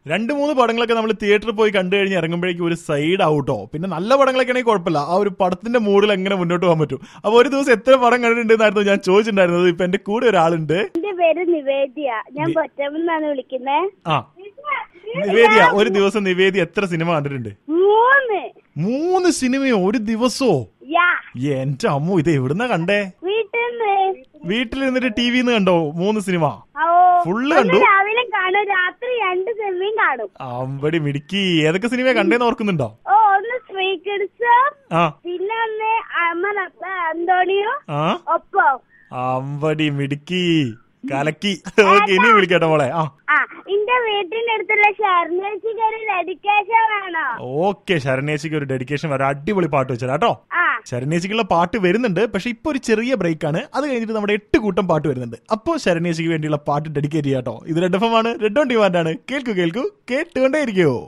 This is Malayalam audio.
രണ്ട് മൂന്ന് പടങ്ങളൊക്കെ നമ്മൾ തിയേറ്ററിൽ പോയി കണ്ടു കഴിഞ്ഞ് ഇറങ്ങുമ്പോഴേക്കും ഒരു സൈഡ് ഔട്ടോ പിന്നെ നല്ല പടങ്ങളൊക്കെ ആണെങ്കിൽ കുഴപ്പമില്ല ആ ഒരു പടത്തിന്റെ മൂഡിൽ എങ്ങനെ മുന്നോട്ട് പോകാൻ പറ്റും അപ്പൊ ഒരു ദിവസം എത്ര പടം കണ്ടിട്ടുണ്ടെന്നായിരുന്നു ഞാൻ ചോദിച്ചിട്ടുണ്ടായിരുന്നത് ഇപ്പൊ എന്റെ കൂടെ ഒരാളുണ്ട് എന്റെ പേര് നിവേദ്യ ഞാൻ കൊച്ചമെന്നാണ് വിളിക്കുന്നേ ആ നിവേദിയ ഒരു ദിവസം നിവേദി എത്ര സിനിമ കണ്ടിട്ടുണ്ട് മൂന്ന് മൂന്ന് സിനിമയോ ഒരു ദിവസമോ യാ എന്റെ അമ്മു ഇത് എവിടുന്നാ കണ്ടേ വീട്ടിൽ നിന്ന് വീട്ടിലിരുന്നിട്ട് ടി വിന്ന് കണ്ടോ മൂന്ന് സിനിമ ഓ ഫുള്ള് ഒന്ന് കണ്ടു രാവിലെ കാണും രാത്രി രണ്ട് സിനിമയും കാണും അമ്പടി മിടുക്കി ഏതൊക്കെ സിനിമ കണ്ടേന്ന് ഓർക്കുന്നുണ്ടോ ഓ ഒന്ന് സ്ത്രീ കിഡ്സും ആ പിന്നെ ഒന്ന് അമർ അന്തോണിയോ ആ ഒപ്പോ അമ്പടി മിടുക്കി കലക്കി ഓക്കെ ഇനി വിളിക്കട്ടെ മോളെ ആ ആ എന്റെ വീട്ടിന്റെ അടുത്തുള്ള ഷർണേച്ചിക്ക് ഒരു ഡെഡിക്കേഷൻ വേണോ ഓക്കെ ശരണേച്ചിക്ക് ഒരു ഡെഡിക്കേഷൻ വരാം അടിപൊളി പാട്ട് വെച്ചാൽ കേട്ടോ ആ ശരണേച്ചിക്കുള്ള പാട്ട് വരുന്നുണ്ട് പക്ഷെ ഇപ്പൊ ഒരു ചെറിയ ബ്രേക്ക് ആണ് അത് കഴിഞ്ഞിട്ട് നമ്മുടെ എട്ട് കൂട്ടം പാട്ട് വരുന്നുണ്ട് അപ്പോൾ ശരണേച്ചിക്ക് വേണ്ടിയുള്ള പാട്ട് ഡെഡിക്കേറ്റ് ചെയ്യാട്ടോ ഇത് റെഡ് എഫ് എം ആണ് റെഡ് ഓൺ ഡിമാൻഡ് ആണ് കേൾക്കൂ കേൾക്കൂ കേട്ടുകൊണ്ടേയിരിക്കോ